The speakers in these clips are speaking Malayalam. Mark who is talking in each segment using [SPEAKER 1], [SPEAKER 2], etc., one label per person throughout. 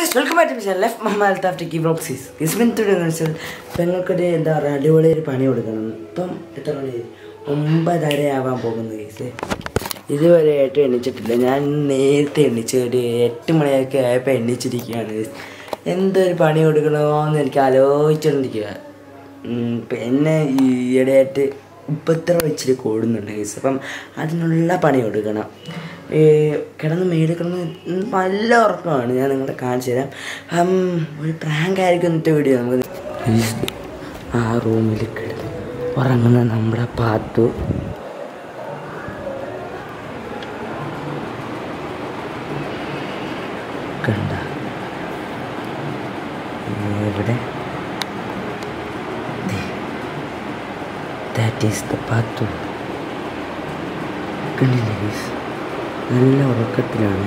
[SPEAKER 1] Guys welcome back to left Mahammad after ബ്ലോക്സീസ് ഇസ്മിൻ തുടങ്ങുന്ന വെച്ചാൽ പെങ്ങൾക്കൊരു എന്താ പറയുക അടിപൊളി ഒരു പണി കൊടുക്കണം ഇപ്പം എത്ര മണി ഒമ്പതര ആവാൻ പോകുന്നു ഗൈസ് ഇതുവരെ ആയിട്ട് എണ്ണിച്ചിട്ടില്ല ഞാൻ നേരത്തെ എണ്ണിച്ച് ഒരു എട്ട് മണിയൊക്കെ ആയപ്പോൾ എണ്ണിച്ചിരിക്കുകയാണ് ഗൈസ് എന്തൊരു പണി കൊടുക്കണമെന്ന് എനിക്ക് ആലോചിച്ചുകൊണ്ടിരിക്കുക ഉം, പിന്നെ ഈയിടെയായിട്ട് ഉപദ്രവം ഇച്ചിരി കൂടുന്നുണ്ട് ഗൈസ് അപ്പം അതിനുള്ള പണി കൊടുക്കണം ഈ കിടന്ന് മേടിൽ കിടന്ന് നല്ല ഉറക്കമാണ് ഞാൻ നിങ്ങളെ കാണിച്ചു തരാം അപ്പം ഒരു പ്രാങ്ക് ആയിരിക്കും ഇന്നത്തെ വീഡിയോ നമുക്ക് ഗയ്സ്, ആ റൂമിൽ കിടന്ന് ഉറങ്ങുന്ന നമ്മുടെ പാത്തു കണ്ട എവിടെ ദാറ്റ് ഈസ് ദ പാത്തു കണ്ടില്ലേ ഗയ്സ്? നല്ല ഉറക്കത്തിലാണ്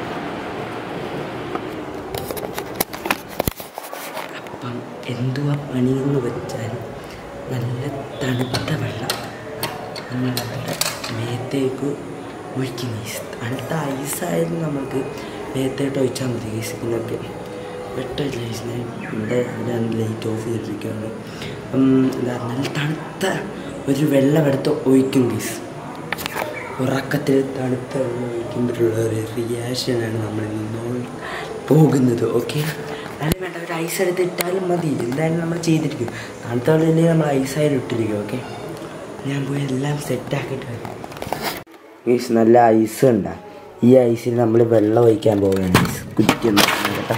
[SPEAKER 1] അപ്പം എന്തുവാ പണിയെന്ന് വെച്ചാൽ നല്ല തണുത്ത വെള്ളം നമ്മളുടെ മേത്തേക്ക് ഒഴിക്കും ഗീസ് തണുത്ത ഐസായാലും നമുക്ക് മേത്തേട്ട് ഒഴിച്ചാൽ മതി ഗീസ് ഇതിനൊക്കെ പെട്ടില്ല ഗീസ് ഞാൻ ഇവിടെ ഞാൻ ലൈറ്റ് ഓഫ് ചെയ്തിരിക്കുകയാണ് അപ്പം എന്താ നല്ല തണുത്ത ഒരു വെള്ളം എടുത്ത് ഒഴിക്കും ഗീസ് ഉറക്കത്തിൽ തണുത്ത വെള്ളം ഒഴിക്കുമ്പോഴുള്ള ഒരു റിയാക്ഷനാണ് നമ്മൾ നിന്നോൾ പോകുന്നത് ഓക്കെ അതിന് വേണ്ട ഒരു ഐസ് എടുത്ത് ഇട്ടാലും മതി എന്തായാലും നമ്മൾ ചെയ്തിരിക്കും തണുത്ത വെള്ളമില്ലെങ്കിൽ നമ്മൾ ഐസായാലും ഇട്ടിരിക്കും ഓക്കെ ഞാൻ പോയി എല്ലാം സെറ്റാക്കിയിട്ട് വരാം മീൻസ് നല്ല ഐസ് ഉണ്ടാ ഈ ഐസിൽ നമ്മൾ വെള്ളം ഒഴിക്കാൻ പോവുകയാണ് ഐസ് കുറ്റിയൊന്നും കേട്ടെ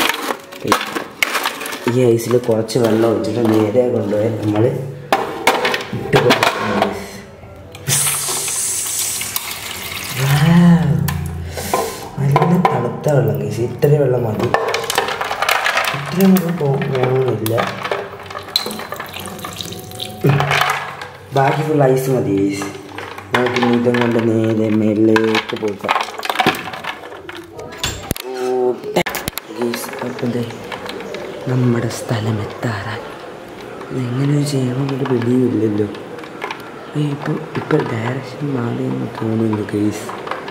[SPEAKER 1] ഈ ഐസിൽ കുറച്ച് വെള്ളം ഒഴിച്ചിട്ട് നേരെ കൊണ്ടുപോയി നമ്മൾ ഇട്ട് കൊടുക്കണം guys. Wow. നല്ല തണുത്ത വെള്ളം കഴിച്ചു ഇത്രയും വെള്ളം മതി ഇത്രയും വെള്ളം പോകുന്നില്ല ബാക്കി ഫുൾ ഐസ് മതി ഗൈസ് നമുക്ക് ഇനി ഇതും കൊണ്ട് നേരെ മേളിലേക്ക് പോകാം ഓ, ഗൈസ്, അപ്പം ദേ നമ്മുടെ സ്ഥലം എത്താറായി എങ്ങനെ ചെയ്യണമെന്നൊരു പിടിയില്ലല്ലോ ഇപ്പോൾ ഇപ്പോൾ ഡയറക്ഷൻ മാറിയെന്ന് തോന്നുന്നു ഗൈസ്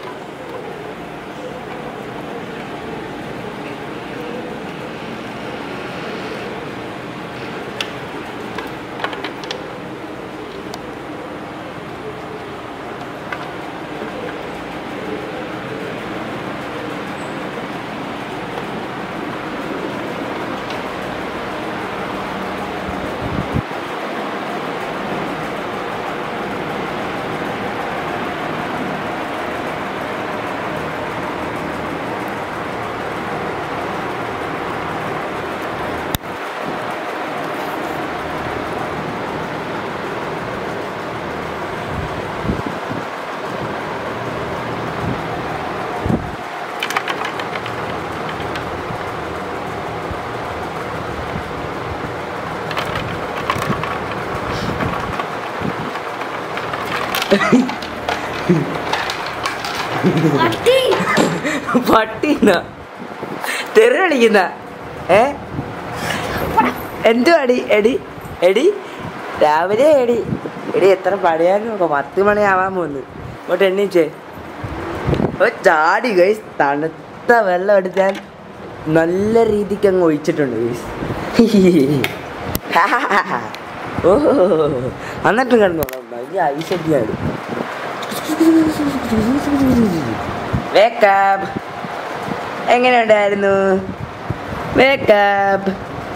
[SPEAKER 2] പട്ടി
[SPEAKER 1] പട്ടിന്ന തെറി കളിക്കുന്ന ഏ എന്തുവാടി എടി എടി രാവിലെ എടി എടി എത്ര പണിയാന്ന് നോക്കാം പത്ത് മണിയാവാൻ പോന്ന് ഇങ്ങോട്ട് എണ്ണീച്ചേ ഓ ചാടി ഗൈസ് തണുത്ത വെള്ളം എടുത്താൽ നല്ല രീതിക്ക് അങ്ങ് ഒഴിച്ചിട്ടുണ്ട് ഗൈസ് ഓ എന്നിട്ട് കിടന്നോളാം ഈ ഐശല്യാണ് വേക്കപ്പ് എങ്ങനെയുണ്ടായിരുന്നു വേക്കപ്പ്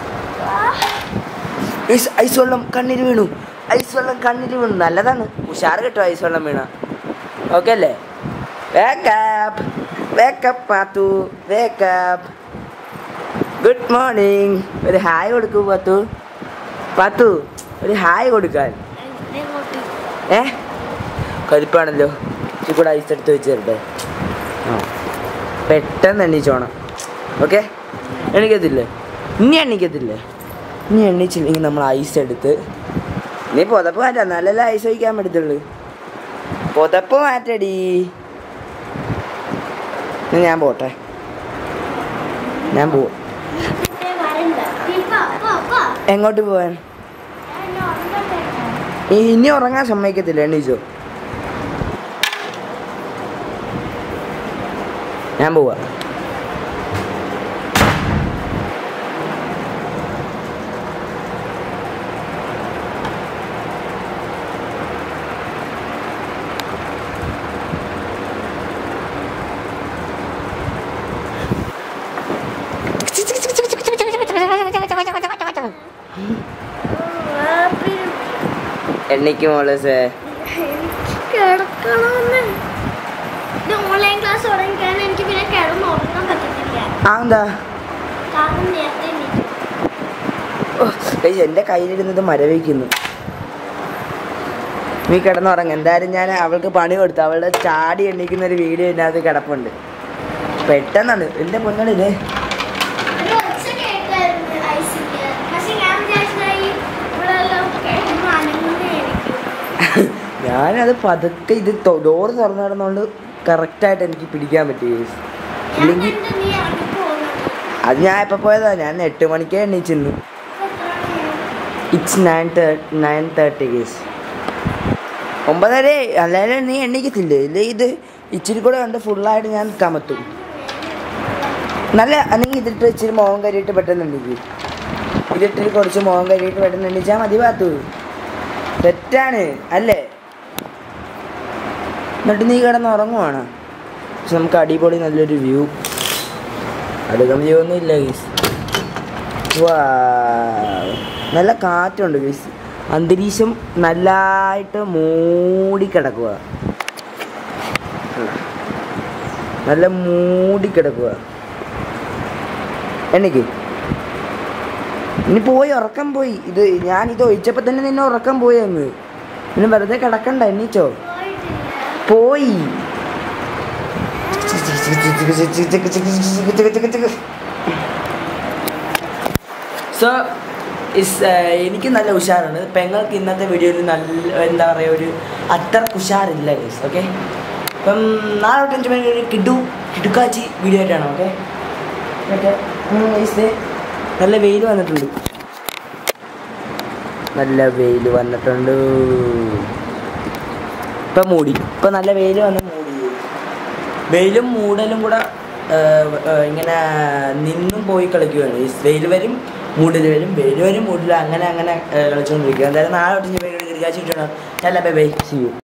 [SPEAKER 1] ഐസ് ഐസ് വെള്ളം കണ്ണിൽ വീണു ഐസ് വെള്ളം കണ്ണിൽ വീണു നല്ലതാണ് ഉഷാർ കിട്ടും ഐസ് വെള്ളം വീണ ഓക്കെ അല്ലേ wake up wake up Pathu wake up good morning ഒരു ഹായ് കൊടുക്കൂ പാത്തു പാത്തു ഒരു ഹായ് കൊടുക്കാൻ
[SPEAKER 2] ഇങ്ങോട്ട്
[SPEAKER 1] ഏ കരിപ്പാണല്ലോ ഇച്ചിരി കൂടെ ഐസ് എടുത്ത് വെച്ച് തരട്ടെ ആ പെട്ടെന്ന് എണ്ണീച്ചോണം ഓക്കെ എണ്ണിക്കത്തില്ലേ ഇനി എണ്ണിക്കത്തില്ലേ ഇനി എണ്ണിച്ചില്ലെങ്കിൽ നമ്മൾ ഐസ് എടുത്ത് നീ പുതപ്പ് മാറ്റാം നല്ലല്ല ഐസ് ഒഴിക്കാൻ പറ്റത്തുള്ളൂ പുതപ്പ് മാറ്റടി എന്നാ ഞാൻ പോട്ടെ ഞാൻ പോവും
[SPEAKER 2] ഇവിടെ വരണ്ട പോ പോ പോ
[SPEAKER 1] എങ്ങോട്ട് പോവാൻ
[SPEAKER 2] ഞാൻ ഉറങ്ങട്ടെ
[SPEAKER 1] ഈ ഇനി ഉറങ്ങാൻ സമ്മതിക്കത്തില്ല എണ്ണീച്ചോ ഞാൻ പോവാ എണ്ണിക്ക് മോള് സേ
[SPEAKER 2] കിടക്കണമെന്ന് ഇത് ഓൺലൈൻ ക്ലാസ് തുടങ്ങിക്കാൻ എനിക്ക് പിന്നെ കിടന്ന് ഉറങ്ങാൻ പറ്റത്തില്ല
[SPEAKER 1] ആ എന്താ
[SPEAKER 2] കാരണം നേരത്തെ എണീക്കും.
[SPEAKER 1] ഓ, ഗയ്സ്, എൻ്റെ കയ്യിലിരുന്നത് മരവിക്കുന്നു നീ കിടന്നുറങ്ങ എന്തായാലും ഞാൻ അവൾക്ക് പണി കൊടുത്തു അവളുടെ ചാടി എണ്ണിക്കുന്ന ഒരു വീഡിയോ ഇതിനകത്ത് കിടപ്പുണ്ട് പെട്ടെന്നാണ് എൻ്റെ പൊന്നണില്ലേ
[SPEAKER 2] ഒരു ഒച്ച കേട്ടായിരുന്നു ഐസിക്ക്. പക്ഷെ ഞാൻ വിചാരിച്ചത് ഈ ഇവിടെല്ലാം കിടന്ന് അനങ്ങുന്നതായിരിക്കും.
[SPEAKER 1] ഞാനത് പതുക്കെ ഇത് ഡോറ് തുറന്നു കിടന്നുകൊണ്ട് കറക്റ്റായിട്ട് എനിക്ക് പിടിക്കാൻ പറ്റി guys.
[SPEAKER 2] ഞാൻ
[SPEAKER 1] ഇല്ലെങ്കിൽ
[SPEAKER 2] കണ്ടു നീ ഇറങ്ങി പോകുന്നത്.
[SPEAKER 1] അത് ഞാൻ എപ്പോൾ പോയതാ ഞാൻ എട്ട് മണിക്കേ എണ്ണീച്ചിരുന്നു
[SPEAKER 2] ഇപ്പൊ എത്ര മണിയായി?
[SPEAKER 1] ഇറ്റ്സ് നയൻ നയൻ തേർട്ടി കേസ് ഒമ്പതര അല്ലാതെ നീ എണ്ണിക്കത്തില്ലേ ഇല്ലേ ഇത് ഇച്ചിരി കൂടെ കണ്ട് ഫുള്ളായിട്ട് ഞാൻ കമത്തും നല്ല അല്ലെങ്കിൽ ഇതിട്ട് ഇച്ചിരി മുഖം കരിയിട്ട് പെട്ടെന്ന് എണ്ണിക്ക് ഇതിട്ട് കുറച്ച് മുഖം കരിയിട്ട് പെട്ടെന്ന് എണ്ണിച്ചാൽ മതി പാത്തു തെറ്റാണ് അല്ലേ എന്നിട്ട് നീ കിടന്ന് ഉറങ്ങുവാണ് പക്ഷെ നമുക്ക് അടിപൊളി നല്ലൊരു വ്യൂ അടുക്കം വ്യൂ ഒന്നും ഇല്ല ഗീസ് വാ നല്ല കാറ്റുണ്ട് ഗൈസ് അന്തരീക്ഷം നല്ലതായിട്ട് മൂടിക്കിടക്കുക നല്ല മൂടിക്കിടക്കുക എനിക്ക് ഇനി പോയി ഉറക്കം പോയി ഇത് ഞാൻ ഇത് ഒഴിച്ചപ്പോൾ തന്നെ നിന്നെ ഉറക്കം പോയി അങ്ങ് പിന്നെ വെറുതെ കിടക്കണ്ട എണ്ണീച്ചോ
[SPEAKER 2] പോയിട്ടില്ല.
[SPEAKER 1] പോയി സോ ഇസ് എനിക്ക് നല്ല ഉഷാറാണ് പെങ്ങൾക്ക് ഇന്നത്തെ വീഡിയോയിൽ നല്ല എന്താ പറയുക ഒരു അത്ര ഉഷാറില്ല ഗൈസ് ഓക്കെ അപ്പം നാളെ തൊട്ട് അഞ്ച് മണി ഒരു കിഡു കിടുക്കാച്ചി വീഡിയോ ആയിട്ടാണ് ഓക്കെ ഓക്കെ ഗൈസ് നല്ല വെയിൽ വന്നിട്ടുണ്ട് നല്ല വെയിൽ വന്നിട്ടുണ്ട് ഇപ്പം മൂടി ഇപ്പം നല്ല വെയിൽ വന്ന് മൂടി വെയിലും മൂടലും കൂടെ ആ, ആ, ഇങ്ങനെ നിന്നും പോയി കളിക്കുകയാണ് ഈ വെയിൽ വരും മൂടൽ വരും വെയിൽ വരും മൂടൽ അങ്ങനെ അങ്ങനെ ആ, കളിച്ചുകൊണ്ടിരിക്കുക എന്തായാലും നാളെ തൊട്ട് ഞാൻ കിടക്കാച്ചിട്ടാണ് നല്ല ബൈ ബൈ സി യു